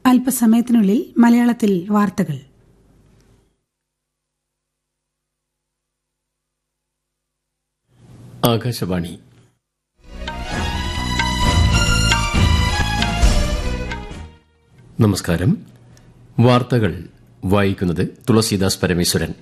അല്പസമയത്തിനുള്ളിൽ മലയാളത്തിൽ വാർത്തകൾ ആകാശവാണി നമസ്കാരം വാർത്തകൾ വായിക്കുന്നത് തുളസീദാസ് പരമേശ്വരൻ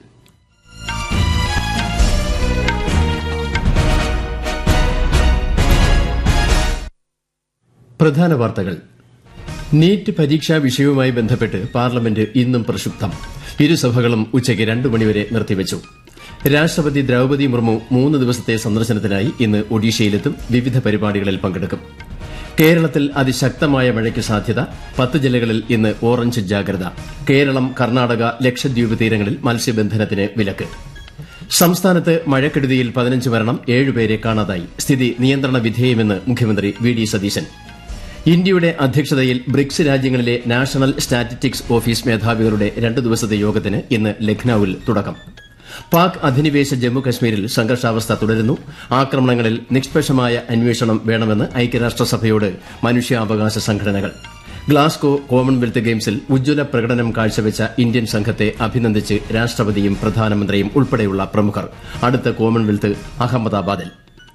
പ്രധാന വാർത്തകൾ നീറ്റ് പരീക്ഷാ വിഷയവുമായി ബന്ധപ്പെട്ട് പാർലമെന്റ് ഇന്നും പ്രക്ഷുബ്ധം ഇരുസഭകളും ഉച്ചയ്ക്ക് രണ്ടു മണിവരെ നിർത്തിവച്ചു രാഷ്ട്രപതി ദ്രൌപതി മുർമു മൂന്ന് ദിവസത്തെ സന്ദർശനത്തിനായി ഇന്ന് ഒഡീഷയിലെത്തും വിവിധ പരിപാടികളിൽ പങ്കെടുക്കും കേരളത്തിൽ അതിശക്തമായ മഴയ്ക്ക് സാധ്യത പത്ത് ജില്ലകളിൽ ഇന്ന് ഓറഞ്ച് ജാഗ്രത കേരളം കർണാടക ലക്ഷദ്വീപ് തീരങ്ങളിൽ മത്സ്യബന്ധനത്തിന് വിലക്ക് സംസ്ഥാനത്ത് മഴക്കെടുതിയിൽ പതിനഞ്ച് മരണം ഏഴുപേരെ കാണാതായി സ്ഥിതി നിയന്ത്രണ വിധേയമെന്ന് മുഖ്യമന്ത്രി വി ഡി സതീശൻ ഇന്ത്യയുടെ അധ്യക്ഷതയിൽ ബ്രിക്സ് രാജ്യങ്ങളിലെ നാഷണൽ സ്റ്റാറ്റിസ്റ്റിക്സ് ഓഫീസ് മേധാവികളുടെ രണ്ട് ദിവസത്തെ യോഗത്തിന് ഇന്ന് ലഖ്നൌവിൽ തുടക്കം പാക് അധിനിവേശ ജമ്മുകശ്മീരിൽ സംഘർഷാവസ്ഥ തുടരുന്നു ആക്രമണങ്ങളിൽ നിഷ്പക്ഷമായ അന്വേഷണം വേണമെന്ന് ഐക്യരാഷ്ട്രസഭയോട് മനുഷ്യാവകാശ സംഘടനകൾ ഗ്ലാസ്കോ കോമൺവെൽത്ത് ഗെയിംസിൽ ഉജ്ജ്വല പ്രകടനം കാഴ്ചവെച്ച ഇന്ത്യൻ സംഘത്തെ അഭിനന്ദിച്ച് രാഷ്ട്രപതിയും പ്രധാനമന്ത്രിയും ഉൾപ്പെടെയുള്ള പ്രമുഖർ അടുത്ത കോമൺവെൽത്ത് അഹമ്മദാബാദിൽ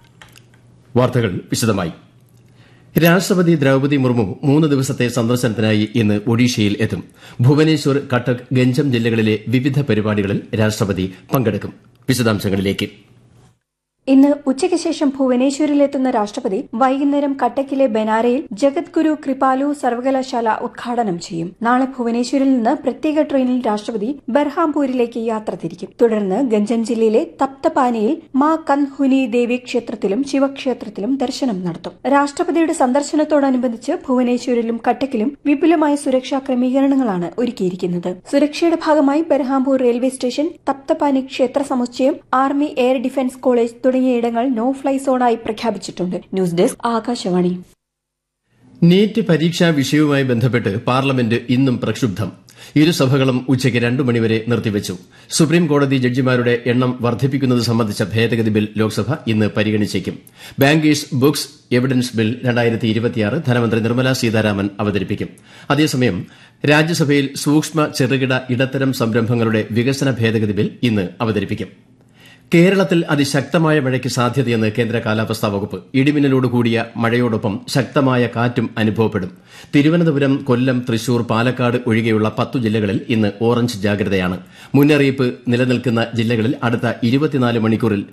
വാർത്തകൾ വിശദമായി രാഷ്ട്രപതി ദ്രൌപതി മുർമു മൂന്ന് ദിവസത്തെ സന്ദർശനത്തിനായി ഇന്ന് ഒഡീഷയിൽ എത്തും ഭുവനേശ്വർ കട്ടക് ഗഞ്ചം ജില്ലകളിലെ വിവിധ പരിപാടികളിൽ രാഷ്ട്രപതി പങ്കെടുക്കും വിശദാംശങ്ങളിലേക്ക് ഇന്ന് ഉച്ചയ്ക്ക് ശേഷം ഭുവനേശ്വരിലെത്തുന്ന രാഷ്ട്രപതി വൈകുന്നേരം കട്ടക്കിലെ ബനാരയിൽ ജഗദ്ഗുരു കൃപാലു സർവകലാശാല ഉദ്ഘാടനം ചെയ്യും നാളെ ഭുവനേശ്വരിൽ നിന്ന് പ്രത്യേക ട്രെയിനിൽ രാഷ്ട്രപതി ബർഹാംപൂരിലേക്ക് യാത്ര തിരിക്കും തുടർന്ന് ഗഞ്ചൻ ജില്ലയിലെ തപ്തപാനിയിൽ മാ കൻഹുനി ദേവി ക്ഷേത്രത്തിലും ശിവക്ഷേത്രത്തിലും ദർശനം നടത്തും രാഷ്ട്രപതിയുടെ സന്ദർശനത്തോടനുബന്ധിച്ച് ഭുവനേശ്വരിലും കട്ടക്കിലും വിപുലമായ സുരക്ഷാ ക്രമീകരണങ്ങളാണ് ഒരുക്കിയിരിക്കുന്നത് സുരക്ഷയുടെ ഭാഗമായി ബർഹാംപൂർ റെയിൽവേ സ്റ്റേഷൻ തപ്തപാനി ക്ഷേത്ര സമുച്ചയം ആർമി എയർ ഡിഫൻസ് കോളേജ് തുടങ്ങിയ ഇടങ്ങൾ നോ ഫ്ലൈ സോണായി പ്രഖ്യാപിച്ചിട്ടുണ്ട് ന്യൂസ് ഡെസ്ക് ആകാശവാണി നീറ്റ് പരീക്ഷാ വിഷയവുമായി ബന്ധപ്പെട്ട് പാർലമെന്റ് ഇന്നും പ്രക്ഷുബ്ധം ഇരുസഭകളും ഉച്ചയ്ക്ക് രണ്ടു മണിവരെ നിർത്തിവച്ചു സുപ്രീം കോടതി ജഡ്ജിമാരുടെ എണ്ണം വർദ്ധിപ്പിക്കുന്നത് സംബന്ധിച്ച ഭേദഗതി ബിൽ ലോക്സഭ ഇന്ന് പരിഗണിച്ചേക്കും ബാങ്കേഴ്സ് ബുക്സ് എവിഡൻസ് ബിൽ ധനമന്ത്രി നിർമ്മല സീതാരാമൻ അവതരിപ്പിക്കും അതേസമയം രാജ്യസഭയിൽ സൂക്ഷ്മ ചെറുകിട ഇടത്തരം സംരംഭങ്ങളുടെ വികസന ഭേദഗതി ബിൽ ഇന്ന് അവതരിപ്പിക്കും കേരളത്തിൽ അതിശക്തമായ മഴയ്ക്ക് സാധ്യതയെന്ന് കേന്ദ്ര കാലാവസ്ഥാ വകുപ്പ് ഇടിമിന്നലോട് കൂടിയ മഴയോടൊപ്പം ശക്തമായ കാറ്റും അനുഭവപ്പെടും തിരുവനന്തപുരം കൊല്ലം തൃശൂർ പാലക്കാട് ഒഴികെയുള്ള പത്തു ജില്ലകളിൽ ഇന്ന് ഓറഞ്ച് ജാഗ്രതയാണ് മുന്നറിയിപ്പ് നിലനിൽക്കുന്ന ജില്ലകളിൽ അടുത്ത ഇരുപത്തിനാല് മണിക്കൂറിൽ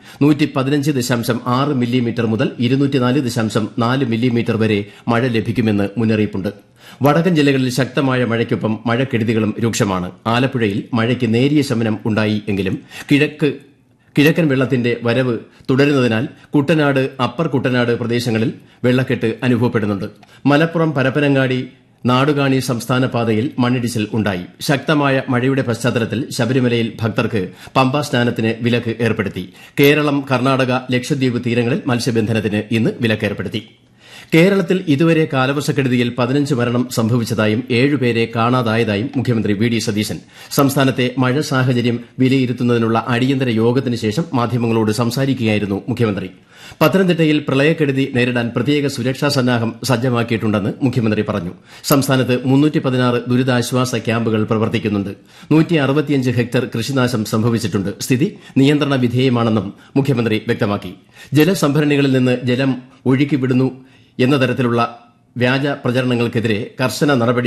മില്ലിമീറ്റർ മുതൽ മില്ലിമീറ്റർ വരെ മഴ ലഭിക്കുമെന്ന് മുന്നറിയിപ്പുണ്ട് വടക്കൻ ജില്ലകളിൽ ശക്തമായ മഴയ്ക്കൊപ്പം മഴക്കെടുതികളും രൂക്ഷമാണ് ആലപ്പുഴയിൽ മഴയ്ക്ക് നേരിയ ശമനം ഉണ്ടായി എങ്കിലും കിഴക്ക് കിഴക്കൻ വെള്ളത്തിന്റെ വരവ് തുടരുന്നതിനാൽ കുട്ടനാട് അപ്പർ കുട്ടനാട് പ്രദേശങ്ങളിൽ വെള്ളക്കെട്ട് അനുഭവപ്പെടുന്നുണ്ട് മലപ്പുറം പരപ്പനങ്ങാടി നാടുകാണി സംസ്ഥാന പാതയിൽ മണ്ണിടിച്ചിൽ ഉണ്ടായി ശക്തമായ മഴയുടെ പശ്ചാത്തലത്തിൽ ശബരിമലയിൽ ഭക്തർക്ക് പമ്പാ സ്നാനത്തിന് വിലക്ക് ഏർപ്പെടുത്തി കേരളം കർണാടക ലക്ഷദ്വീപ് തീരങ്ങളിൽ മത്സ്യബന്ധനത്തിന് ഇന്ന് വിലക്കേർപ്പെടുത്തി കേരളത്തിൽ ഇതുവരെ കാലവർഷക്കെടുതിയിൽ പതിനഞ്ച് മരണം സംഭവിച്ചതായും ഏഴുപേരെ കാണാതായതായും മുഖ്യമന്ത്രി വി ഡി സതീശൻ സംസ്ഥാനത്തെ മഴ സാഹചര്യം വിലയിരുത്തുന്നതിനുള്ള അടിയന്തര യോഗത്തിന് ശേഷം മാധ്യമങ്ങളോട് സംസാരിക്കുകയായിരുന്നു മുഖ്യമന്ത്രി പത്തനംതിട്ടയിൽ പ്രളയക്കെടുതി നേരിടാൻ പ്രത്യേക സുരക്ഷാ സന്നാഹം സജ്ജമാക്കിയിട്ടുണ്ടെന്ന് മുഖ്യമന്ത്രി പറഞ്ഞു സംസ്ഥാനത്ത് ദുരിതാശ്വാസ ക്യാമ്പുകൾ പ്രവർത്തിക്കുന്നുണ്ട് ഹെക്ടർ കൃഷിനാശം സംഭവിച്ചിട്ടുണ്ട് സ്ഥിതി നിയന്ത്രണ വിധേയമാണെന്നും മുഖ്യമന്ത്രി വ്യക്തമാക്കി ജലസംഭരണികളിൽ നിന്ന് ജലം ഒഴുക്കിവിടുന്നു എന്ന തരത്തിലുള്ള വ്യാജ പ്രചരണങ്ങൾക്കെതിരെ കർശന നടപടി